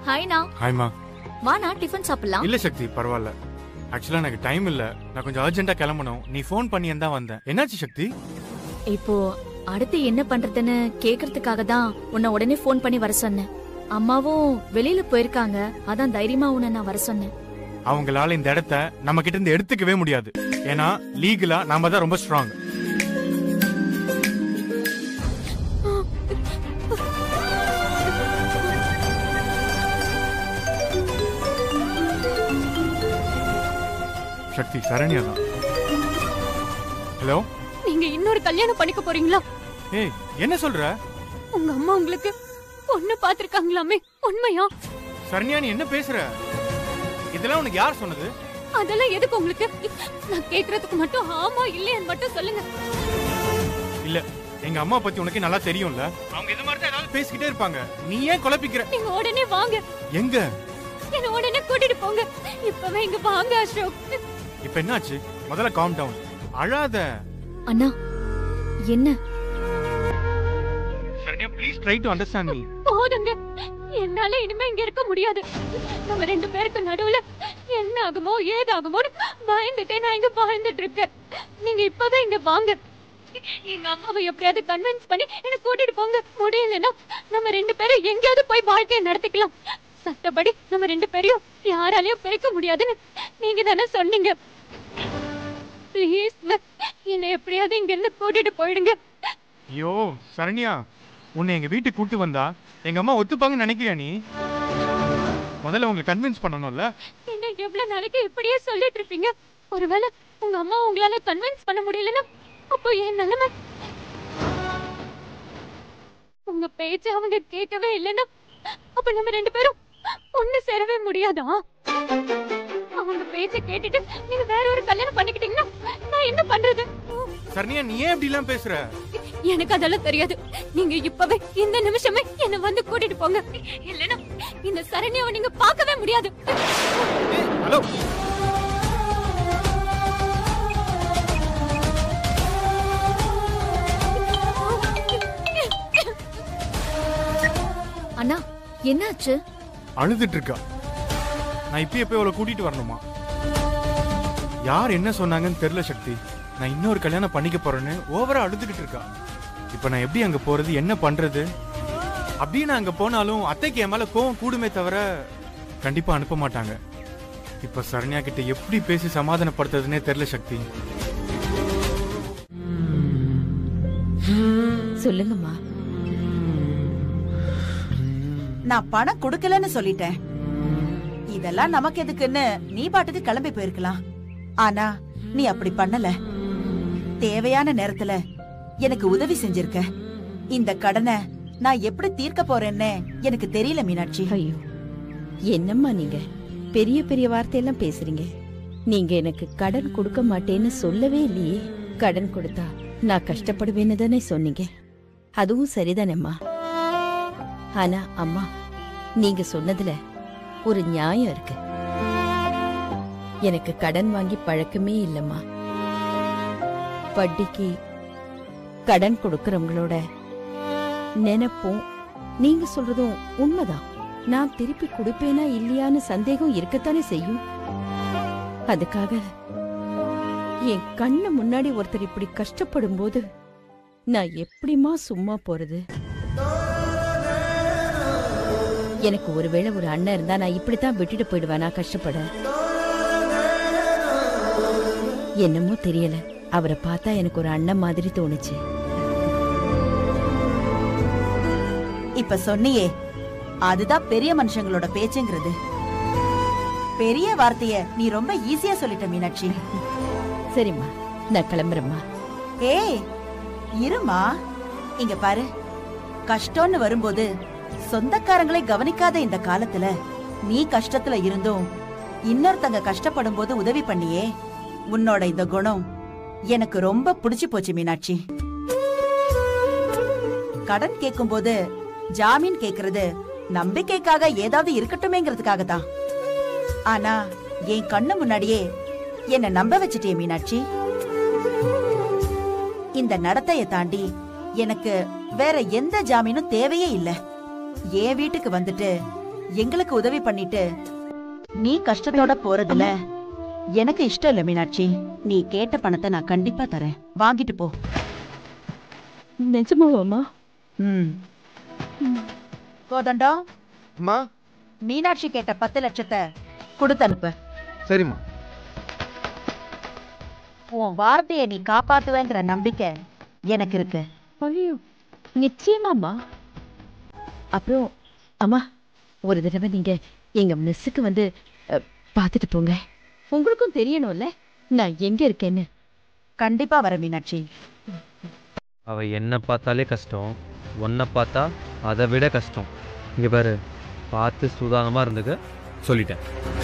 ஹாய்னா ஹாய்மா வாண்ணா tiffin சாப்பிடலாம் இல்ல சக்தி பரவாயில்ல ஆக்சுவலா எனக்கு டைம் இல்ல நான் கொஞ்சம் அர்ஜென்ட்டா கிளம்பணும் நீ ஃபோன் பண்ணி தான் வந்தேன் என்னாச்சு சக்தி இப்போ அடுத்து என்ன பண்றதுன்னு கேக்குறதுக்காக தான் உன்னை உடனே ஃபோன் பண்ணி வர சொன்னேன் அம்மாவும் வெளியில போயிருக்காங்க அதான் தைரியமா உன்னை நான் வர சொன்னேன் அவங்களால இந்த இடத்த நம்ம கிட்ட இருந்து எடுத்துக்கவே முடியாது ஏன்னா லீகலா நாம தான் ரொம்ப ஸ்ட்ராங் சக்தி சரண்யா தான் ஹலோ நீங்க இன்னொரு கல்யாணம் பண்ணிக்க போறீங்களா ஏய் என்ன சொல்ற உங்க அம்மா உங்களுக்கு பொண்ணு பாத்திருக்காங்களாமே உண்மையா சரண்யா நீ என்ன பேசுற இதெல்லாம் உனக்கு யார் சொன்னது அதெல்லாம் எதுக்கு உங்களுக்கு நான் கேக்குறதுக்கு மட்டும் ஆமா இல்லையான்னு மட்டும் சொல்லுங்க இல்ல எங்க அம்மா பத்தி உனக்கு நல்லா தெரியும்ல அவங்க இது மாதிரி தான் ஏதாவது பேசிக்கிட்டே இருப்பாங்க நீ ஏன் குழப்பிக்கிற நீங்க உடனே வாங்க எங்க என்ன உடனே கூட்டிட்டு போங்க இப்பவே இங்க வாங்க அசோக் இப்ப என்னாச்சு முதல்ல காம் டவுன் அழாத அண்ணா என்ன Saranya please try to understand me போதுங்க என்னால இனிமே இங்க இருக்க முடியாது நம்ம ரெண்டு பேருக்கு நடுவுல என்ன ஆகுமோ ஏதாகுமோன்னு பயந்துட்டே நான் இங்க வாழ்ந்துட்டு இருக்கேன் நீங்க இப்பவே இங்க வாங்க எங்க அம்மாவை எப்படியாவது கன்வின்ஸ் பண்ணி என்ன கூட்டிட்டு போங்க முடியலன்னா நம்ம ரெண்டு பேரும் எங்கேயாவது போய் வாழ்க்கையை நடத்திக்கலாம் சட்டப்படி நம்ம ரெண்டு பேரையும் யாராலையும் பிரிக்க முடியாதுன்னு நீங்க தானே சொன்னீங்க ப்ளீஸ் என்னை எப்படியாவது இங்க இருந்து கூட்டிட்டு போயிடுங்க ஐயோ சரண்யா உன்னை எங்க வீட்டுக்கு கூட்டு வந்தா எங்க அம்மா ஒத்துப்பாங்கன்னு நினைக்கிறியா நீ முதல்ல உங்களை கன்வின்ஸ் பண்ணணும்ல என்ன எவ்வளவு நாளைக்கு இப்படியே சொல்லிட்டு இருப்பீங்க ஒருவேளை உங்க அம்மா உங்களால கன்வின்ஸ் பண்ண முடியலன்னா அப்போ என் நிலைமை உங்க பேச்ச அவங்க கேட்கவே இல்லைன்னா அப்ப நம்ம ரெண்டு பேரும் ஒண்ணு சேரவே முடியாதா அவங்க பேச்ச கேட்டுட்டு நீங்க வேற ஒரு கல்யாணம் பண்ணிக்கிட்டீங்கன்னா நான் என்ன பண்றது சரண்யா நீ ஏன் இப்படி எல்லாம் பேசுற எனக்கு அதெல்லாம் தெரியாது நீங்க இப்பவே இந்த நிமிஷமே என்ன வந்து கூட்டிட்டு போங்க இல்லைன்னா இந்த சரண்யாவை நீங்க பார்க்கவே முடியாது ஹலோ அண்ணா என்னாச்சு அழுதுட்டு இருக்கா நான் இப்பயே போய் அவளை கூட்டிட்டு வரணுமா யார் என்ன சொன்னாங்கன்னு தெரியல சக்தி நான் இன்னொரு கல்யாணம் பண்ணிக்க போறேன்னு ஓவரா அழுதுகிட்டு இருக்கா இப்ப நான் எப்படி அங்க போறது என்ன பண்றது அப்படியே நான் அங்க போனாலும் அத்தைக்கு என் மேல கோவம் கூடுமே தவிர கண்டிப்பா அனுப்ப மாட்டாங்க இப்ப சரண்யா கிட்ட எப்படி பேசி சமாதானப்படுத்துறதுனே தெரியல சக்தி சொல்லுங்கம்மா நான் பணம் கொடுக்கலன்னு சொல்லிட்டேன் இதெல்லாம் நமக்கு எதுக்குன்னு நீ பாட்டுக்கு கிளம்பி போயிருக்கலாம் ஆனா நீ அப்படி பண்ணல தேவையான நேரத்துல எனக்கு உதவி செஞ்சிருக்க இந்த கடனை நான் எப்படி தீர்க்க போறேன்னு எனக்கு தெரியல மீனாட்சி ஐயோ என்னம்மா நீங்க பெரிய பெரிய வார்த்தையெல்லாம் பேசுறீங்க நீங்க எனக்கு கடன் கொடுக்க மாட்டேன்னு சொல்லவே இல்லையே கடன் கொடுத்தா நான் கஷ்டப்படுவேன்னு தானே சொன்னீங்க அதுவும் சரிதானேம்மா ஆனா அம்மா நீங்க சொன்னதுல ஒரு நியாயம் இருக்கு எனக்கு கடன் வாங்கி பழக்கமே இல்லம்மா வட்டிக்கு கடன் கொடுக்கறவங்களோட நினைப்பும் நீங்க சொல்றதும் உண்மைதான் நான் திருப்பி கொடுப்பேனா இல்லையான்னு சந்தேகம் இருக்கத்தானே செய்யும் அதுக்காக என் கண்ணு முன்னாடி ஒருத்தர் இப்படி கஷ்டப்படும் போது நான் எப்படிம்மா சும்மா போறது எனக்கு ஒருவேளை ஒரு அண்ணன் இருந்தா நான் இப்படித்தான் விட்டுட்டு போயிடுவேனா கஷ்டப்பட என்னமோ தெரியல அவரை பார்த்தா எனக்கு ஒரு அண்ணன் மாதிரி தோணுச்சு இப்ப சொன்னியே அதுதான் பெரிய மனுஷங்களோட பேச்சுங்கிறது பெரிய வார்த்தைய நீ ரொம்ப ஈஸியா சொல்லிட்ட மீனாட்சி சரிம்மா நான் கிளம்புறேம்மா ஏய் இருமா இங்க பாரு கஷ்டம்னு வரும்போது சொந்தக்காரங்களை கவனிக்காத இந்த காலத்துல நீ கஷ்டத்துல இருந்தும் இன்னொருத்தங்க கஷ்டப்படும் போது உதவி பண்ணியே உன்னோட இந்த குணம் எனக்கு ரொம்ப பிடிச்சு போச்சு மீனாட்சி கடன் கேட்கும்போது ஜாமீன் கேக்குறது நம்பிக்கைக்காக ஏதாவது இருக்கட்டுமேங்கிறதுக்காக தான் ஆனா என் கண்ணு முன்னாடியே என்ன நம்ப வச்சிட்டே மீனாட்சி இந்த நடத்தைய தாண்டி எனக்கு வேற எந்த ஜாமீனும் தேவையே இல்ல என் வீட்டுக்கு வந்துட்டு எங்களுக்கு உதவி பண்ணிட்டு நீ கஷ்டத்தோட போறதுல எனக்கு இஷ்டம் இல்ல மீனாட்சி நீ கேட்ட பணத்தை நான் கண்டிப்பா தரேன் வாங்கிட்டு போ நிஜமாவாமா ம் கோதண்டம் அம்மா மீனாட்சி கேட்ட பத்து லட்சத்தை கொடுத்து அனுப்பு சரிம்மா உன் வார்த்தையை நீ காப்பாத்துவேங்கிற நம்பிக்கை எனக்கு இருக்கு ஐயோ நிச்சயமாம்மா அப்புறம் அம்மா ஒரு தடவை நீங்க எங்க மிஸ்ஸுக்கு வந்து அ, பார்த்துட்டு போங்க உங்களுக்கும் தெரியணும்ல நான் எங்க இருக்கேன்னு கண்டிப்பா வர மீனாட்சி அவ என்ன பார்த்தாலே கஷ்டம் உன்னை பார்த்தா அதை விட கஷ்டம் இங்கே பாரு பார்த்து சூதானமாக இருந்துக்க சொல்லிட்டேன்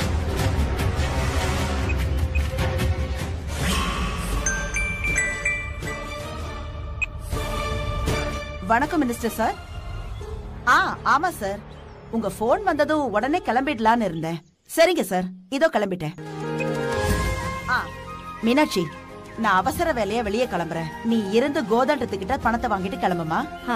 வணக்கம் மினிஸ்டர் சார் ஆ ஆமா சார் உங்க ஃபோன் வந்ததும் உடனே கிளம்பிடலான்னு இருந்தேன் சரிங்க சார் இதோ கிளம்பிட்டேன் ஆ மீனாட்சி நான் அவசர வேலையா வெளியே கிளம்புறேன் நீ இருந்து கோதண்டத்துக்கிட்ட பணத்தை வாங்கிட்டு கிளம்புமா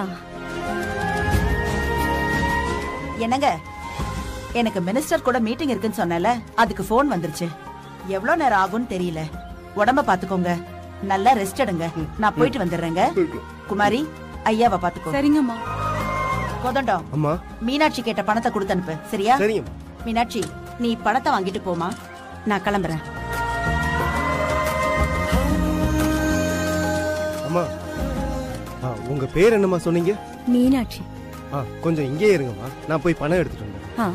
என்னங்க எனக்கு மினிஸ்டர் கூட மீட்டிங் இருக்குன்னு சொன்னல அதுக்கு ஃபோன் வந்துருச்சு எவ்வளவு நேரம் ஆகும்னு தெரியல உடம்ப பாத்துக்கோங்க நல்லா ரெஸ்ட் எடுங்க நான் போயிட்டு வந்துடுறேங்க குமாரி ஐயாவை பாத்துக்கோ சரிங்கம்மா கோதண்டம் அம்மா மீனாட்சி கேட்ட பணத்தை கொடுத்து அனுப்பு சரியா சரிங்கம்மா மீனாட்சி நீ பணத்தை வாங்கிட்டு போமா நான் கிளம்புறேன் அம்மா ஆ உங்க பேர் என்னம்மா சொன்னீங்க மீனாட்சி ஆ கொஞ்சம் இங்கே இருங்கம்மா நான் போய் பணம் எடுத்துட்டு வந்தேன் ஆ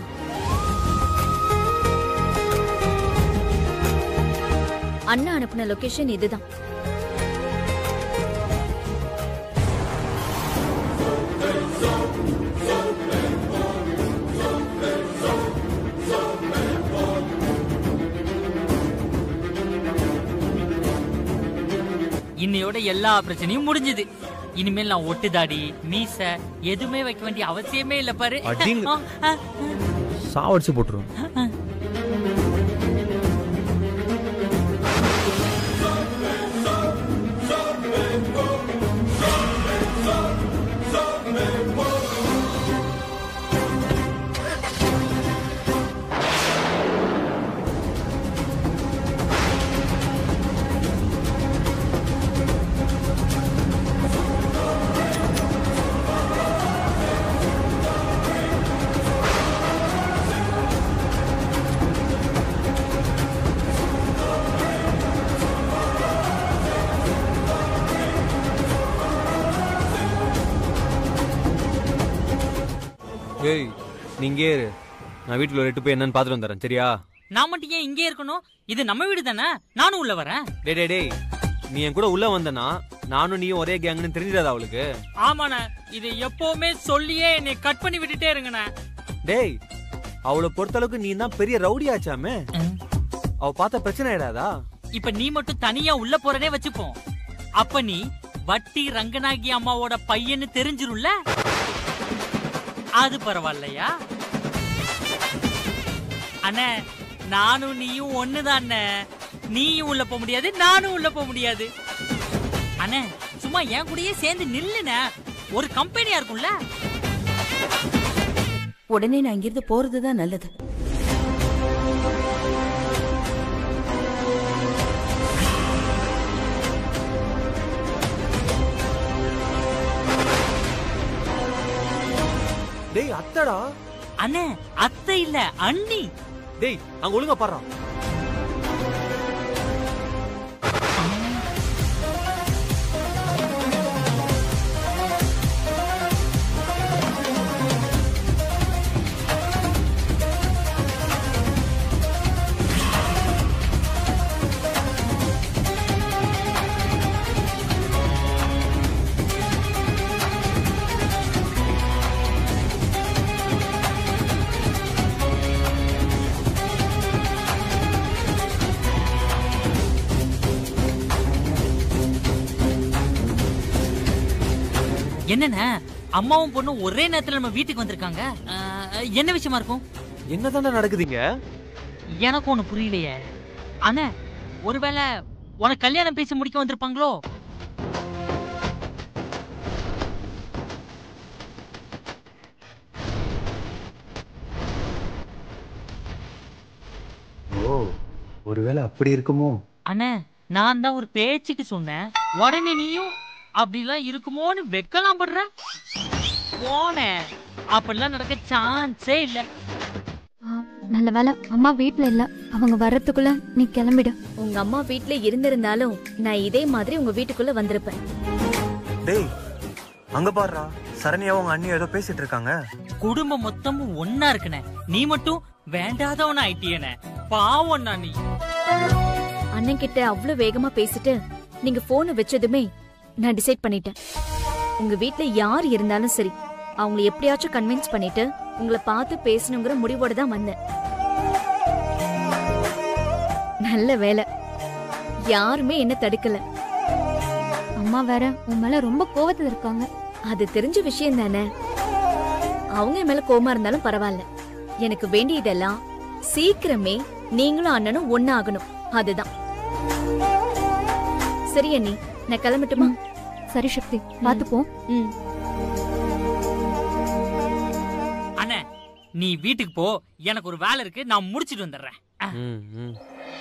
அண்ணா அனுப்புன லொகேஷன் இதுதான் இன்னையோட எல்லா பிரச்சனையும் முடிஞ்சது இனிமேல் நான் ஒட்டுதாடி மீச எதுவுமே வைக்க வேண்டிய அவசியமே இல்ல பாரு அடிங்க. ஆ, ஆ, சாவடிச்சு போட்டுரும் ஏய் நீ இங்கே இரு நான் வீட்டில் ரெட்டு போய் என்னன்னு பார்த்துட்டு வந்துடுறேன் சரியா நான் மட்டும் ஏன் இங்கே இருக்கணும் இது நம்ம வீடு தானே நானும் உள்ள வரேன் டே டே டேய் நீ என் கூட உள்ள வந்தனா நானும் நீயும் ஒரே கேங்னு தெரிஞ்சிடாதா அவளுக்கு ஆமாண்ணே இது எப்பவுமே சொல்லியே என்னை கட் பண்ணி விட்டுட்டே இருங்கண்ணே டேய் அவளை பொறுத்தளவுக்கு நீ தான் பெரிய ரவுடி ஆச்சாமே அவ பார்த்த பிரச்சனை ஆயிடாதா இப்ப நீ மட்டும் தனியா உள்ள போறதே வச்சுப்போம் அப்ப நீ வட்டி ரங்கநாயகி அம்மாவோட பையன்னு தெரிஞ்சிரும்ல அது பரவாயில்லையா அண்ணே நானும் நீயும் ஒண்ணுதான் நீயும் உள்ள போக முடியாது நானும் உள்ள போக முடியாது அண்ணே சும்மா என் கூடயே சேர்ந்து நில்லுண்ணே ஒரு கம்பெனியா இருக்கும்ல உடனே நான் இங்கிருந்து போறதுதான் நல்லது டேய் அத்தடா அண்ணே அத்தை இல்ல அண்ணி டேய் அங்க ஒழுங்கா பாடுறான் என்னண்ணே அம்மாவும் பொண்ணும் ஒரே நேரத்துல நம்ம வீட்டுக்கு வந்திருக்காங்க அஹ், என்ன விஷயமா இருக்கும் என்னதானே நடக்குதுங்க எனக்கு ஒண்ணு புரியலையே அண்ணே ஒருவேளை உனக்கு கல்யாணம் பேசி முடிக்க வந்திருப்பாங்களோ ஒருவேளை அப்படி இருக்குமோ அண்ணே நான் தான் ஒரு பேச்சுக்கு சொன்னேன் உடனே நீயும் அப்படிலாம் இருக்குமோன்னு வெக்கலாம் படுற போனேன் அப்படிலாம் நடக்க சான்ஸே இல்லை நல்ல வேலை அம்மா வீட்ல இல்ல அவங்க வர்றதுக்குள்ள நீ கிளம்பிடு உங்க அம்மா வீட்ல இருந்திருந்தாலும் நான் இதே மாதிரி உங்க வீட்டுக்குள்ள வந்திருப்பேன் டேய் அங்க பாருடா சரண்யாவும் உங்க அண்ணி ஏதோ பேசிட்டு இருக்காங்க குடும்பம் மொத்தமும் ஒன்னா இருக்குனே நீ மட்டும் வேண்டாதவன ஆயிட்டியனே பாவம் நீ அண்ணன் கிட்ட அவ்வளவு வேகமா பேசிட்டு நீங்க போனை வச்சதுமே நான் டிசைட் பண்ணிட்டேன் உங்க வீட்ல யார் இருந்தாலும் சரி அவங்கள எப்படியாச்சும் கன்வின்ஸ் பண்ணிட்டு உங்களை பார்த்து பேசணுங்கிற முடிவோட தான் வந்தேன் நல்ல வேலை யாருமே என்ன தடுக்கல அம்மா வேற உன் மேல ரொம்ப கோவத்துல இருக்காங்க அது தெரிஞ்ச விஷயம் தானே அவங்க என் மேல கோவமா இருந்தாலும் பரவாயில்ல எனக்கு வேண்டியதெல்லாம் சீக்கிரமே நீங்களும் அண்ணனும் ஒன்னாகணும் அதுதான் சரி அண்ணி நான் கிளம்பட்டுமா சரி சக்தி பாத்துப்போம் ம் அண்ணே நீ வீட்டுக்கு போ எனக்கு ஒரு வேலை இருக்கு நான் முடிச்சிட்டு வந்துடுறேன் ம் ம்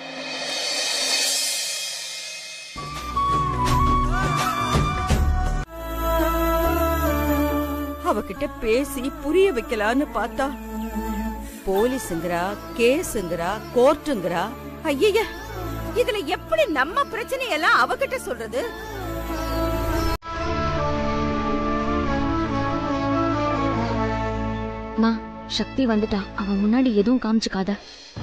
அவகிட்ட பேசி புரிய வைக்கலான்னு பார்த்தா போலீஸுங்கிறா கேஸுங்கிறா கோர்ட்டுங்கிறா ஐய இதுல எப்படி நம்ம பிரச்சனையெல்லாம் அவகிட்ட சொல்றது மா சக்தி வந்துட்டா அவன் முன்னாடி எதுவும் காமிச்சுக்காத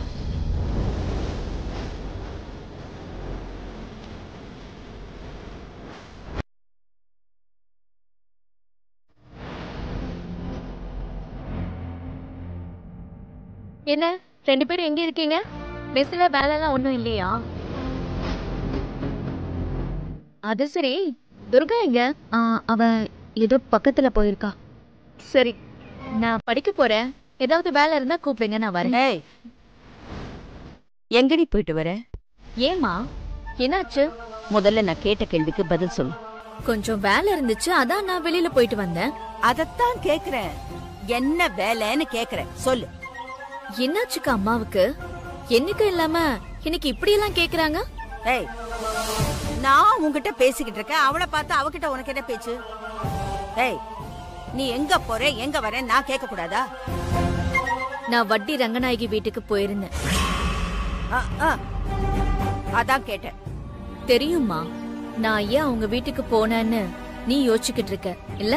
என்ன ரெண்டு பேரும் எங்க இருக்கீங்க மெஸ்ல வேலை எல்லாம் ஒண்ணும் இல்லையா அது சரி துர்கா எங்க ஆ, அவ ஏதோ பக்கத்துல போயிருக்கா சரி நான் படிக்க போறேன் ஏதாவது வேலை இருந்தா கூப்பிடுங்க நான் வரேன் ஏய் எங்கடி போயிட்டு வர ஏமா என்னாச்சு முதல்ல நான் கேட்ட கேள்விக்கு பதில் சொல்லு கொஞ்சம் வேலை இருந்துச்சு அதான் நான் வெளியில போயிட்டு வந்தேன் அதத்தான் கேக்குறேன் என்ன வேலைன்னு கேக்குறேன் சொல்லு என்னாச்சுக்கா அம்மாவுக்கு என்னைக்கு இல்லாம இன்னைக்கு இப்படி எல்லாம் கேக்குறாங்க ஏய் நான் உன்கிட்ட பேசிக்கிட்டு இருக்கேன் அவளை பார்த்து அவகிட்ட உனக்கு என்ன பேச்சு ஏய் நீ எங்க போற எங்க வர நான் கேட்க கூடாதா நான் வட்டி ரங்கநாயகி வீட்டுக்கு போயிருந்தேன் ஆ, ஆ. அதான் கேட்டேன் தெரியுமா நான் ஏன் அவங்க வீட்டுக்கு போனேன்னு நீ யோசிச்சுக்கிட்டு இருக்க இல்ல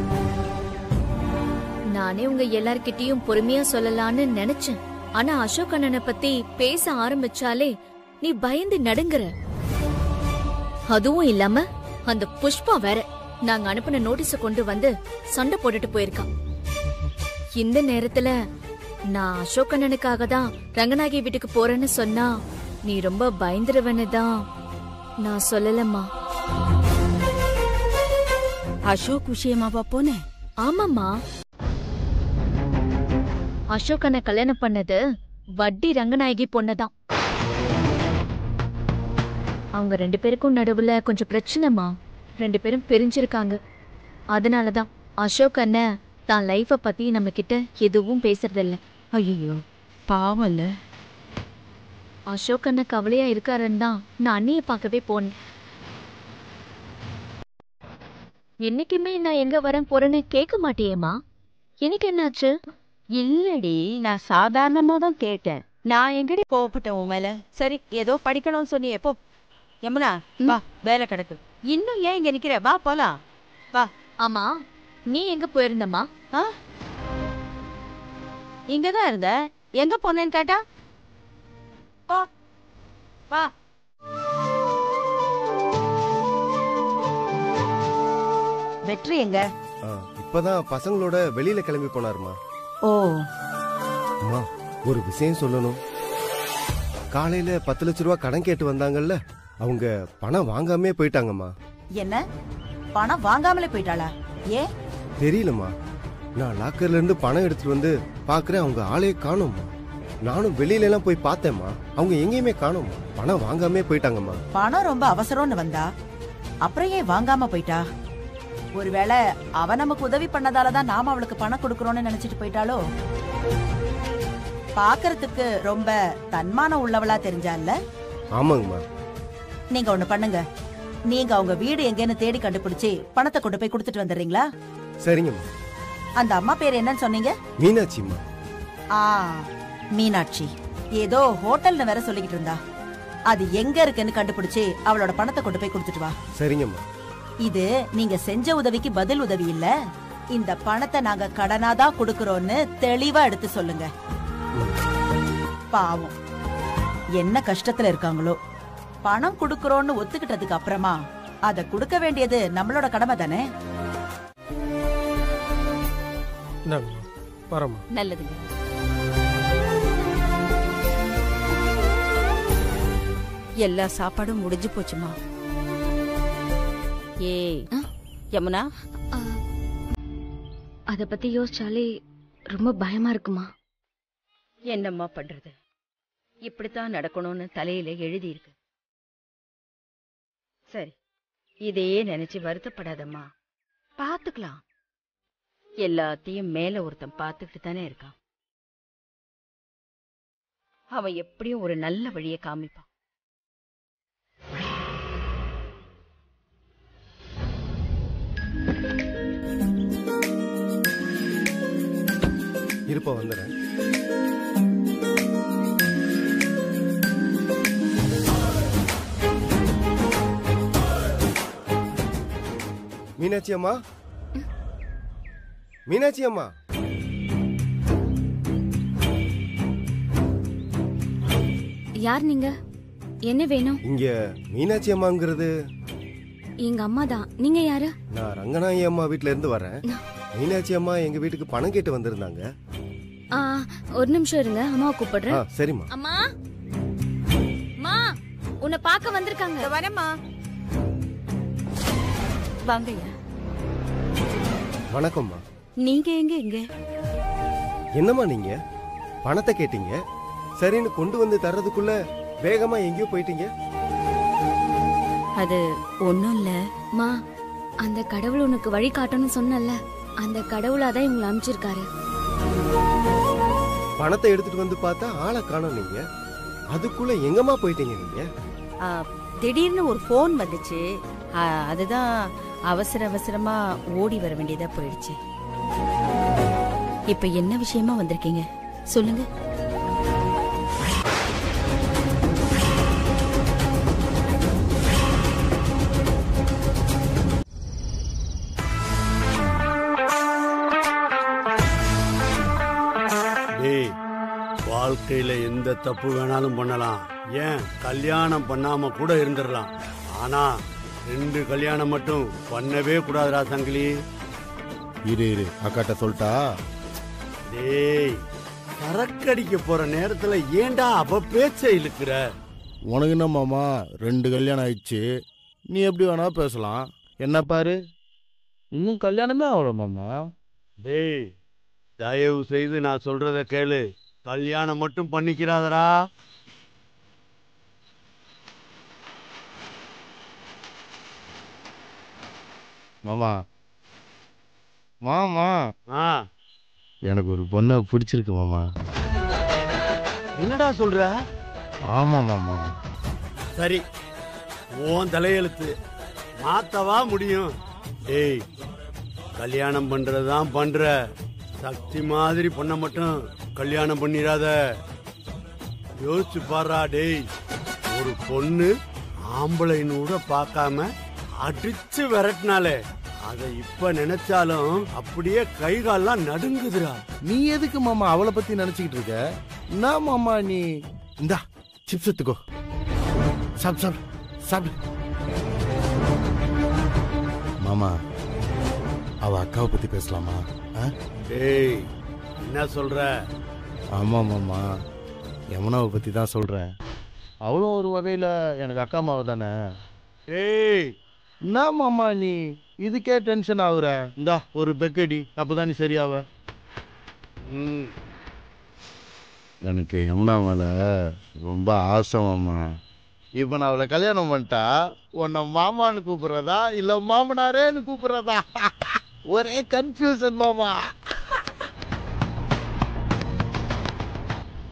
நானே உங்க எல்லார்கிட்டயும் பொறுமையா சொல்லலாம்னு நினைச்சேன் ஆனா அசோக் அண்ணனை பத்தி பேச ஆரம்பிச்சாலே நீ பயந்து நடுங்குற அதுவும் இல்லாம அந்த புஷ்பா வேற நாங்க அனுப்பின நோட்டீஸ கொண்டு வந்து சண்டை போட்டுட்டு போயிருக்கான் இந்த நேரத்துல நான் அசோக் அண்ணனுக்காக தான் ரங்கநாயகி வீட்டுக்கு போறேன்னு சொன்னா நீ ரொம்ப பயந்துருவன்னு தான் நான் சொல்லலம்மா அசோக் விஷயமாவா போனேன் ஆமாம்மா அசோக் அண்ணன் கல்யாணம் பண்ணது வட்டி ரங்கநாயகி பொண்ணுதான் அவங்க ரெண்டு பேருக்கும் நடுவுல கொஞ்சம் பிரச்சனைமா ரெண்டு பேரும் பிரிஞ்சிருக்காங்க அதனாலதான் அசோக் அண்ணன் தான் லைஃப பத்தி நம்ம கிட்ட எதுவும் பேசுறதில்ல ஐயோ பாவம் இல்ல அசோக் அண்ணன் கவலையா இருக்காருன்னு தான் நான் அண்ணியை பார்க்கவே போனேன் என்னைக்குமே நான் எங்க வரேன் போறேன்னு கேட்க மாட்டியேம்மா எனக்கு என்னாச்சு இல்லடி நான் சாதாரணமா தான் கேட்டேன் நான் எங்கடி கோவப்பட்டேன் உன் மேல சரி ஏதோ படிக்கணும்னு சொன்னி எப்போ யமுனா வா வேலை கிடக்கு இன்னும் ஏன் இங்க நிக்கிற வா போலாம் வா ஆமா நீ எங்க போயிருந்தம்மா ஆ இங்கதான் இருந்த எங்க போனேன்னு கேட்டா வா வா வெற்றி எங்க ஆ, இப்பதான் பசங்களோட வெளியில கிளம்பி போனாருமா ஓ அம்மா ஒரு விஷயம் சொல்லணும் காலையில பத்து லட்ச ரூபா கடன் கேட்டு வந்தாங்கல்ல அவங்க பணம் வாங்காமே போயிட்டாங்கம்மா என்ன பணம் வாங்காமலே போயிட்டாளா ஏன் தெரியலம்மா நான் லாக்கர்ல இருந்து பணம் எடுத்துட்டு வந்து பாக்குறேன் அவங்க ஆளே காணோம்மா நானும் வெளியில எல்லாம் போய் பார்த்தேம்மா அவங்க எங்கேயுமே காணோம்மா பணம் வாங்காமே போயிட்டாங்கம்மா பணம் ரொம்ப அவசரம்னு வந்தா அப்புறம் ஏன் வாங்காம போயிட்டா ஒருவேளை அவ நமக்கு உதவி பண்ணதால தான் நாம அவளுக்கு பணம் கொடுக்கறோம்னு நினைச்சிட்டு போயிட்டாளோ பாக்குறதுக்கு ரொம்ப தன்மானம் உள்ளவளா தெரிஞ்சால ஆமாங்கம்மா நீங்க ஒண்ணு பண்ணுங்க நீங்க அவங்க வீடு எங்கன்னு தேடி கண்டுபிடிச்சு பணத்தை கொண்டு போய் கொடுத்துட்டு வந்துடுறீங்களா சரிங்கம்மா அந்த அம்மா பேர் என்னன்னு சொன்னீங்க மீனாட்சிம்மா ஆ மீனாட்சி ஏதோ ஹோட்டல்னு வேற சொல்லிக்கிட்டு இருந்தா அது எங்க இருக்குன்னு கண்டுபிடிச்சு அவளோட பணத்தை கொண்டு போய் கொடுத்துட்டு வா சரிங்கம்மா இது நீங்க செஞ்ச உதவிக்கு பதில் உதவி இல்ல இந்த பணத்தை நாங்க கடனாதான் கொடுக்கறோம்னு தெளிவா எடுத்து சொல்லுங்க பாவம் என்ன கஷ்டத்துல இருக்காங்களோ பணம் கொடுக்கறோம்னு ஒத்துக்கிட்டதுக்கு அப்புறமா அத கொடுக்க வேண்டியது நம்மளோட கடமை தானே இந்தாங்க வரம்மா நல்லதுங்க எல்லா சாப்பாடும் முடிஞ்சு போச்சுமா ஏய் யமுனா அத பத்தி யோசிச்சாலே ரொம்ப பயமா இருக்குமா என்னம்மா பண்றது இப்படித்தான் நடக்கணும்னு தலையில எழுதி இருக்கு சரி இதையே நினைச்சு வருத்தப்படாதம்மா பாத்துக்கலாம் எல்லாத்தையும் மேல ஒருத்தன் பார்த்துக்கிட்டு தானே இருக்கான் அவன் எப்படியும் ஒரு நல்ல வழியை காமிப்பான் இருப்பா வந்துடுறேன் மீனாட்சி அம்மா மீனாட்சி அம்மா யார் நீங்க என்ன வேணும் இங்க மீனாட்சி அம்மாங்கிறது எங்க அம்மா தான் நீங்க யாரு நான் ரங்கநாயகி அம்மா வீட்ல இருந்து வரேன் மீனாட்சி அம்மா எங்க வீட்டுக்கு பணம் கேட்டு வந்திருந்தாங்க ஆ, ஒரு நிமிஷம் இருங்க அம்மாவை ஆ கூப்பிடுறேன் சரிம்மா அம்மா அம்மா உன்னை பார்க்க வந்திருக்காங்க வரமா வாங்கய்யா வணக்கம்மா நீங்க எங்க இங்க என்னம்மா நீங்க பணத்தை கேட்டீங்க சரின்னு கொண்டு வந்து தர்றதுக்குள்ள வேகமா எங்கேயோ போயிட்டீங்க அது ஒண்ணும் இல்ல மா அந்த கடவுள் உனக்கு வழி காட்டணும்னு சொன்னல அந்த கடவுளாதான் இவங்களை அனுப்பிச்சிருக்காரு பணத்தை எடுத்துட்டு வந்து பார்த்தா ஆளை காணோம் நீங்க அதுக்குள்ள எங்கம்மா போயிட்டீங்க நீங்க ஆ, திடீர்னு ஒரு ஃபோன் வந்துச்சு ஆ, அதுதான் அவசர அவசரமா ஓடி வர வேண்டியதா போயிடுச்சு இப்ப என்ன விஷயமா வந்திருக்கீங்க சொல்லுங்க டேய் வாழ்க்கையில எந்த தப்பு வேணாலும் பண்ணலாம் ஏன் கல்யாணம் பண்ணாம கூட இருந்துடலாம் ஆனா ரெண்டு கல்யாணம் மட்டும் பண்ணவே கூடாதுடா சங்கிலி இரு இரு அக்காட்ட சொல்லிட்டா டேய் சரக்கடிக்க போற நேரத்துல ஏன்டா அவ பேச்ச இழுக்கிற உனக்கு என்ன மாமா ரெண்டு கல்யாணம் ஆயிடுச்சு நீ எப்படி வேணா பேசலாம் என்ன பாரு இன்னும் கல்யாணமே ஆகல மாமா டேய் தயவு செய்து நான் சொல்றத கேளு கல்யாணம் மட்டும் பண்ணிக்கிறாதடா மாமா மாமா ஆ எனக்கு ஒரு பொண்ணை பிடிச்சிருக்கு மாமா என்னடா சொல்ற ஆமா மாமா சரி உன் தலையெழுத்து மாத்தவா முடியும் டேய் கல்யாணம் பண்றதுதான் பண்ற சக்தி மாதிரி பொண்ணை மட்டும் கல்யாணம் பண்ணிடாத யோசிச்சு பாருடா டேய் ஒரு பொண்ணு ஆம்பளைன்னு கூட பார்க்காம அடிச்சு விரட்டினாலே அதை இப்ப நினைச்சாலும் அப்படியே கை கால்லாம் நடுங்குதுடா நீ எதுக்கு மாமா அவளை பத்தி நினைச்சுக்கிட்டு இருக்க என்ன மாமா நீ இந்தா சிப்ஸ் எடுத்துக்கோ சாப்பிடு சாப்பிடு சாப்பிடு மாமா அவ அக்காவை பத்தி பேசலாமா ஆ? டேய் என்ன சொல்ற ஆமா மாமா யமுனாவை பத்தி தான் சொல்றேன் அவளும் ஒரு வகையில எனக்கு அக்கா மாவு தானே டேய் என்ன மாமா நீ இதுக்கே டென்ஷன் ஆகுற இந்தா ஒரு பெக்கடி அப்பதான் நீ சரியாவ ம் எனக்கு யமுனா மேல ரொம்ப ஆசை மாமா இப்போ நான் அவளை கல்யாணம் பண்ணிட்டா உன்னை மாமான்னு கூப்பிடுறதா இல்ல மாமனாரேன்னு கூப்பிடுறதா ஒரே கன்ஃபியூசன் மாமா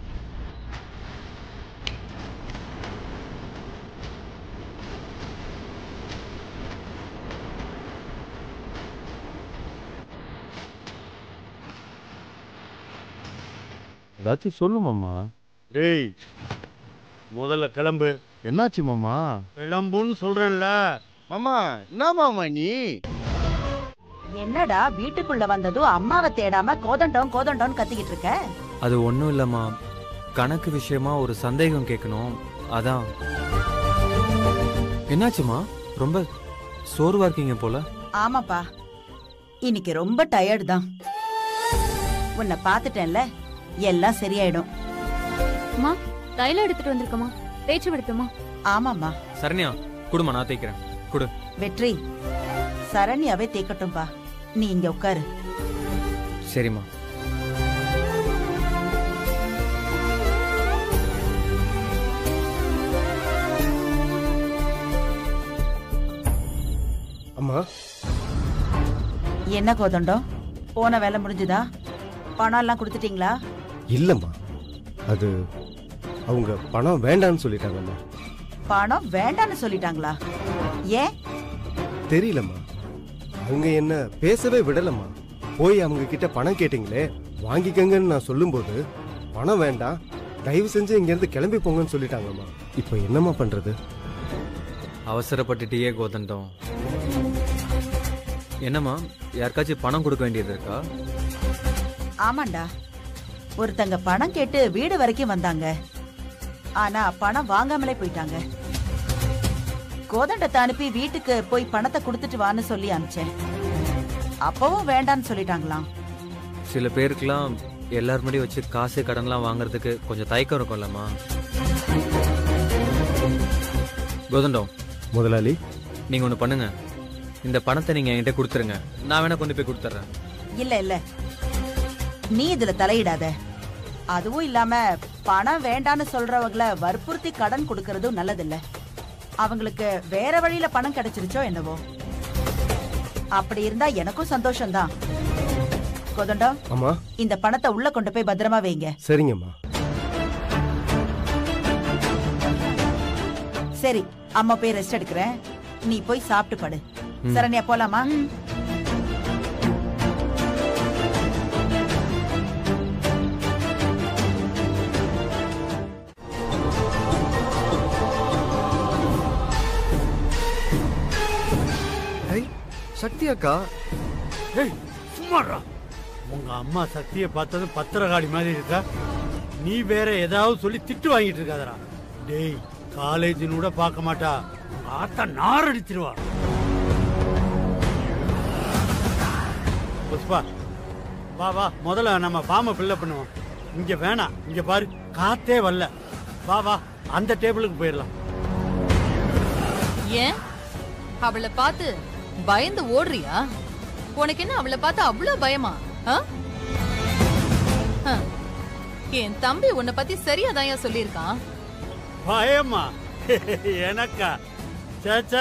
ஏதாச்சும் சொல்லு மாமா டேய் முதல்ல கிளம்பு என்னாச்சு மாமா கிளம்புன்னு சொல்றேன்ல மாமா என்ன மாமா நீ என்னடா வீட்டுக்குள்ள வந்ததும் அம்மாவை தேடாம கோதண்டம் கோதண்டம்னு கத்திக்கிட்டு இருக்க அது ஒன்றும் இல்லைம்மா கணக்கு விஷயமா ஒரு சந்தேகம் கேட்கணும் அதான் என்னாச்சுமா ரொம்ப சோர்வா இருக்கீங்க போல ஆமாப்பா இன்னைக்கு ரொம்ப டயர்டு தான் உன்னை பார்த்துட்டேன்ல எல்லாம் சரியாயிடும் அம்மா தைலம் எடுத்துட்டு வந்திருக்கமா தேய்ச்சி விடுத்துமா ஆமாம்மா சரண்யா குடுமா நான் தேய்க்கிறேன் குடு வெற்றி சரண்யாவே தேக்கட்டும்பா நீ இங்க உட்காரு சரிம்மா அம்மா என்ன கோதண்டம் போன வேலை முடிஞ்சுதா பணம் எல்லாம் கொடுத்துட்டீங்களா இல்லம்மா அது அவங்க பணம் வேண்டான்னு சொல்லிட்டாங்கம்மா பணம் வேண்டான்னு சொல்லிட்டாங்களா ஏன் தெரியலம்மா அவங்க என்ன பேசவே விடலம்மா போய் அவங்க கிட்ட பணம் கேட்டீங்களே வாங்கிக்கங்கன்னு நான் சொல்லும்போது பணம் வேண்டாம் தயவு செஞ்சு இங்க இருந்து கிளம்பி போங்கன்னு சொல்லிட்டாங்கம்மா இப்போ என்னம்மா பண்றது அவசரப்பட்டுட்டியே கோதண்டம் என்னம்மா யாருக்காச்சும் பணம் கொடுக்க வேண்டியது இருக்கா ஆமாண்டா ஒருத்தங்க பணம் கேட்டு வீடு வரைக்கும் வந்தாங்க ஆனா பணம் வாங்காமலே போயிட்டாங்க கோதண்டத்தை அனுப்பி வீட்டுக்கு போய் பணத்தை கொடுத்துட்டு வான்னு சொல்லி அனுப்பிச்சேன் அப்பவும் வேண்டான்னு சொல்லிட்டாங்களாம் சில பேருக்குலாம் எல்லார் முன்னாடி வச்சு காசு கடன்லாம் வாங்குறதுக்கு கொஞ்சம் தயக்கம் இருக்கும்லம்மா கோதண்டம் முதலாளி நீங்க ஒன்று பண்ணுங்க இந்த பணத்தை நீங்க என்கிட்ட கொடுத்துருங்க நான் வேணா கொண்டு போய் கொடுத்துட்றேன் இல்ல இல்ல நீ இதுல தலையிடாத அதுவும் இல்லாம பணம் வேண்டான்னு சொல்றவங்கள வற்புறுத்தி கடன் கொடுக்கறதும் நல்லதில்ல அவங்களுக்கு வேற வழியில பணம் கிடைச்சிருச்சோ என்னவோ அப்படி இருந்தா எனக்கும் சந்தோஷம்தான் கோதண்டம் அம்மா இந்த பணத்தை உள்ள கொண்டு போய் பத்திரமா வைங்க சரிங்கம்மா சரி அம்மா போய் ரெஸ்ட் எடுக்கிறேன் நீ போய் சாப்பிட்டு படு ம். சரண்யா போலாமா சக்தி அக்கா ஏய் சும்மாடா உங்க அம்மா சக்தியை பார்த்தது பத்திரகாளி மாதிரி இருக்கா நீ வேற ஏதாவது சொல்லி திட்டு வாங்கிட்டு இருக்காதடா டேய் காலேஜ் கூட பார்க்க மாட்டா உங்க ஆத்தா நார் அடிச்சிருவா புஷ்பா வா வா முதல்ல நம்ம ஃபார்மை ஃபில்அப் பண்ணுவோம் இங்க வேணாம் இங்க பாரு காத்தே வரல வா வா அந்த டேபிளுக்கு போயிடலாம் ஏன் அவளை பார்த்து பயந்து ஓடுறியா உனக்கு என்ன அவளை பார்த்து அவ்வளவு பயமா ஆ? ஹ. என் தம்பி உன்னை பத்தி சரியாதான் ஏன் சொல்லியிருக்கான் பயமா எனக்கா சேச்சே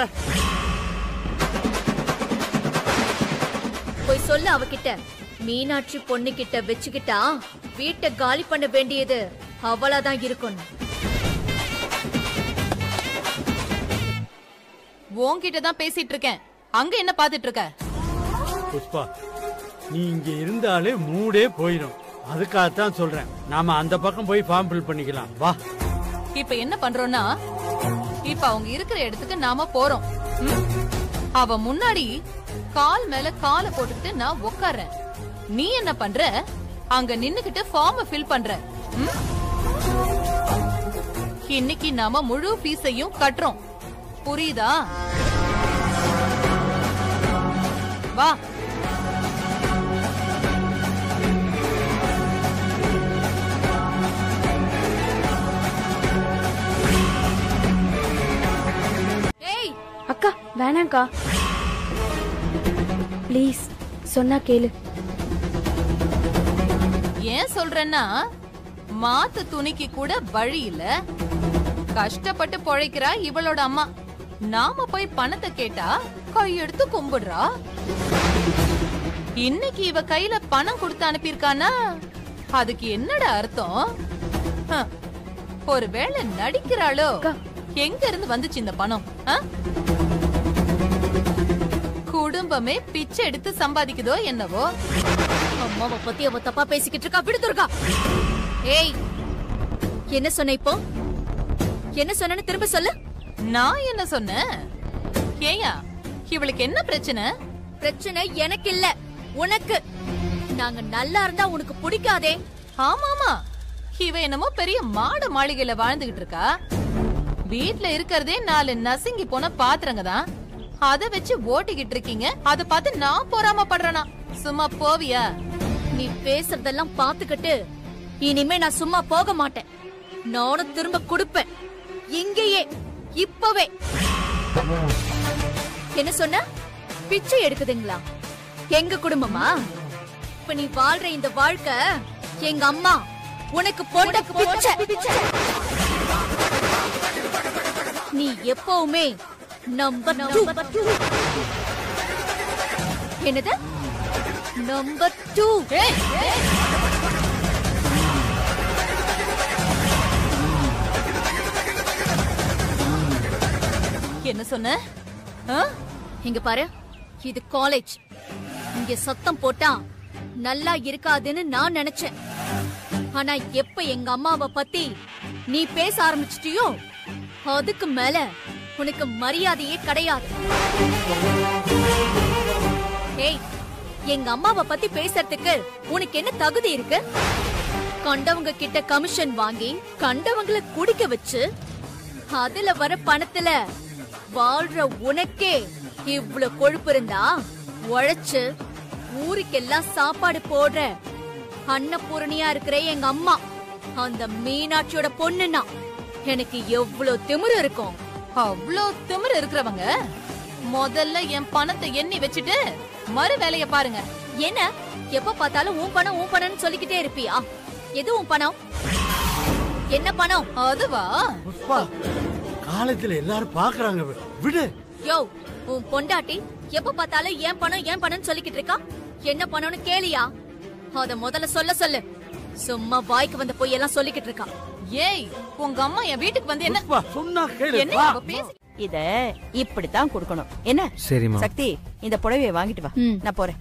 போய் சொல்லு அவகிட்ட மீனாட்சி பொண்ணு கிட்ட வச்சுக்கிட்டா வீட்டை காலி பண்ண வேண்டியது அவளாதான் இருக்கணும் உன்கிட்ட தான் பேசிட்டு இருக்கேன் அங்க என்ன பாத்துட்டு இருக்க புஷ்பா நீ இங்க இருந்தாலே மூடே போயிடும் அதுக்காகத்தான் சொல்றேன் நாம அந்த பக்கம் போய் ஃபார்ம் ஃபில் பண்ணிக்கலாம் வா இப்ப என்ன பண்றோம்னா இப்ப அவங்க இருக்கிற இடத்துக்கு நாம போறோம் ம்? அவ முன்னாடி கால் மேல காலை போட்டுக்கிட்டு நான் உட்கார்றேன் நீ என்ன பண்ற அங்க நின்னுக்கிட்டு ஃபார்ம் ஃபில் பண்ற ம்? இன்னைக்கு நாம முழு ஃபீஸையும் கட்டுறோம் புரியுதா வா ஏய் அக்கா வேணாம்க்கா ப்ளீஸ் சொன்னா கேளு ஏன் சொல்றேன்னா மாத்து துணிக்கு கூட வழி இல்ல கஷ்டப்பட்டு பொழைக்கிறா இவளோட அம்மா நாம போய் பணத்தை கேட்டா கையெடுத்து கும்பிடுறா இன்னைக்கு இவ கையில பணம் கொடுத்து அனுப்பியிருக்கானா அதுக்கு என்னடா அர்த்தம் ஹ, ஒருவேளை நடிக்கிறாளோ எங்க இருந்து வந்துச்சு இந்த பணம் ஆ? குடும்பமே பிச்சை எடுத்து சம்பாதிக்குதோ என்னவோ அம்மாவை பத்தி அவ தப்பா பேசிக்கிட்டு இருக்கா விடு துர்கா ஏய் என்ன சொன்ன இப்போ என்ன சொன்னேன்னு திரும்ப சொல்லு நான் என்ன சொன்னேன் ஏயா இவளுக்கு என்ன பிரச்சனை பிரச்சனை எனக்கு இல்ல உனக்கு நாங்க நல்லா இருந்தா உனக்கு பிடிக்காதே ஆமாமா இவ என்னமோ பெரிய மாட மாளிகையில வாழ்ந்துகிட்டு இருக்கா வீட்ல இருக்கறதே நாலு நசுங்கி போன பாத்திரங்க தான் அத வச்சு ஓட்டிக்கிட்டு இருக்கீங்க அத பார்த்து நான் பொறாம படுறேனா சும்மா போவியா நீ பேசுறதெல்லாம் பாத்துக்கிட்டு இனிமே நான் சும்மா போக மாட்டேன் நானும் திரும்ப கொடுப்பேன் இங்கேயே இப்பவே என்ன சொன்ன பிச்சை எடுக்குதுங்களா எங்க குடும்பமா இப்ப நீ வாழ்ற இந்த வாழ்க்கை எங்க அம்மா உனக்கு போட்ட பிச்சை நீ எப்பவுமே நம்பர் டூ என்னது நம்பர் டூ என்ன சொன்ன ஆ? இங்க பாரு இது காலேஜ் இங்க சத்தம் போட்டா நல்லா இருக்காதுன்னு நான் நினைச்சேன் ஆனா எப்ப எங்க அம்மாவை பத்தி நீ பேச ஆரம்பிச்சிட்டியோ அதுக்கு மேல உனக்கு மரியாதையே கிடையாது ஏய் எங்க அம்மாவை பத்தி பேசுறதுக்கு உனக்கு என்ன தகுதி இருக்கு கண்டவங்க கிட்ட கமிஷன் வாங்கி கண்டவங்கள குடிக்க வச்சு அதுல வர பணத்துல வாழ்ற உனக்கே இவ்ளோ கொழுப்பு இருந்தா உழைச்சு ஊருக்கெல்லாம் சாப்பாடு போடுற அன்னபூரணியா இருக்கிற எங்க அம்மா அந்த மீனாட்சியோட பொண்ணுனா எனக்கு எவ்வளவு திமிரு இருக்கும் அவ்ளோ திமிரு இருக்கிறவங்க முதல்ல என் பணத்தை எண்ணி வச்சுட்டு மறு வேலைய பாருங்க என்ன எப்ப பார்த்தாலும் உன் பணம் உன் பணம்னு சொல்லிக்கிட்டே இருப்பியா எது உன் பணம் என்ன பணம் அதுவா புஷ்பா காலேஜ்ல எல்லாரும் பாக்குறாங்க விடு யோ உன் பொண்டாட்டி எப்ப பார்த்தாலும் ஏன் பணம் ஏன் பணம்னு சொல்லிக்கிட்டு இருக்கா என்ன பணம்னு கேளியா அத முதல்ல சொல்ல சொல்லு சும்மா வாய்க்கு வந்த பொய் எல்லாம் சொல்லிக்கிட்டு இருக்கா ஏய் உங்க அம்மா என் வீட்டுக்கு வந்து என்ன புஷ்பா சொன்னா கேளு என்ன வா. அவ பேசி இத இப்படித்தான் கொடுக்கணும் என்ன சரிம்மா. சக்தி இந்த புடவைய வாங்கிட்டு வா நான் போறேன்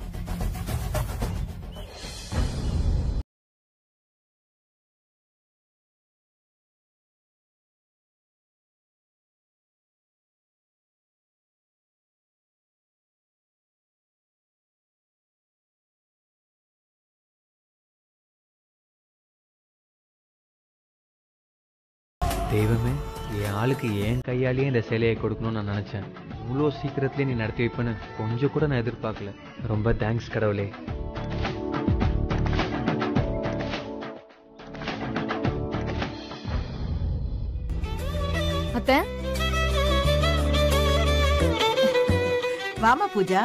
தெய்வமே என் ஆளுக்கு என் கையாலேயே இந்த சிலையை கொடுக்கணும்னு நான் நினச்சேன் இவ்வளோ சீக்கிரத்துலேயே நீ நடத்தி வைப்பேன்னு கொஞ்சம் கூட நான் எதிர்பார்க்கல ரொம்ப தேங்க்ஸ் கடவுளே அத்த வாமா பூஜா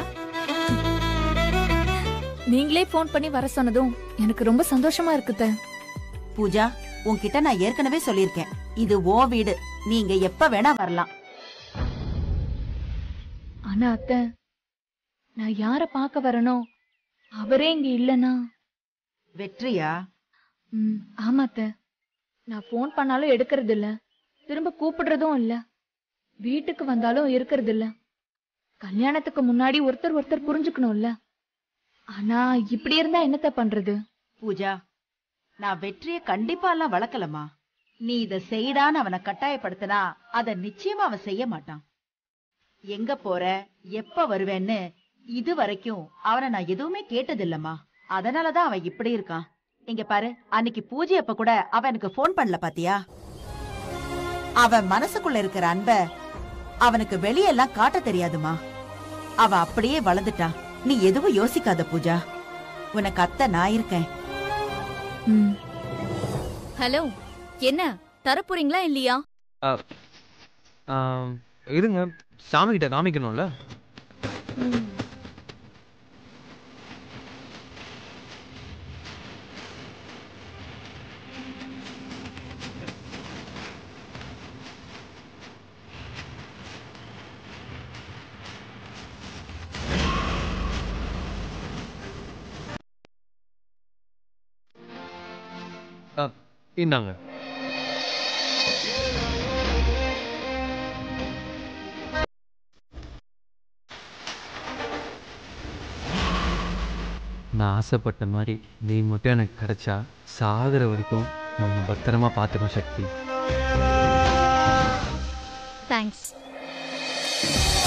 நீங்களே ஃபோன் பண்ணி வர சொன்னதும் எனக்கு ரொம்ப சந்தோஷமா இருக்குத்த பூஜா உன்கிட்ட நான் ஏற்கனவே சொல்லியிருக்கேன் இது ஓ வீடு நீங்க எப்ப வேணா வரலாம் ஆனா அத்த நான் யார பார்க்க வரனோ அவரே இங்க இல்லனா வெற்றியா ம் ஆமா அத்த நான் ஃபோன் பண்ணாலும் எடுக்கிறது இல்ல திரும்ப கூப்பிடுறதும் இல்ல வீட்டுக்கு வந்தாலும் இருக்கிறது இல்ல கல்யாணத்துக்கு முன்னாடி ஒருத்தர் ஒருத்தர் புரிஞ்சுக்கணும்ல ஆனா இப்படி இருந்தா என்னத்த பண்றது பூஜா நான் வெற்றிய கண்டிப்பா எல்லாம் வளர்க்கலமா நீ இத செய்டான்னு அவனை கட்டாயப்படுத்தினா அத நிச்சயமா அவன் செய்ய மாட்டான் எங்க போற எப்ப வருவேன்னு இது வரைக்கும் அவனை நான் எதுவுமே கேட்டதில்லம்மா அதனாலதான் அவன் இப்படி இருக்கான் இங்க பாரு அன்னைக்கு பூஜை அப்ப கூட அவன் எனக்கு ஃபோன் பண்ணல பாத்தியா அவன் மனசுக்குள்ள இருக்கிற அன்ப அவனுக்கு வெளியெல்லாம் காட்ட தெரியாதுமா அவன் அப்படியே வளர்ந்துட்டான் நீ எதுவும் யோசிக்காத பூஜா உனக்கு அத்தை நான் இருக்கேன் ஹலோ என்ன தரப்போறீங்களா இல்லையா இருங்க சாமி கிட்ட காமிக்கணும்ல ஆ, இந்தாங்க நான் ஆசைப்பட்ட மாதிரி நீ மட்டும் எனக்கு கிடைச்சா சாகிற வரைக்கும் நான் உன்னை பத்திரமா பார்த்துக்கோ சக்தி தேங்க்ஸ்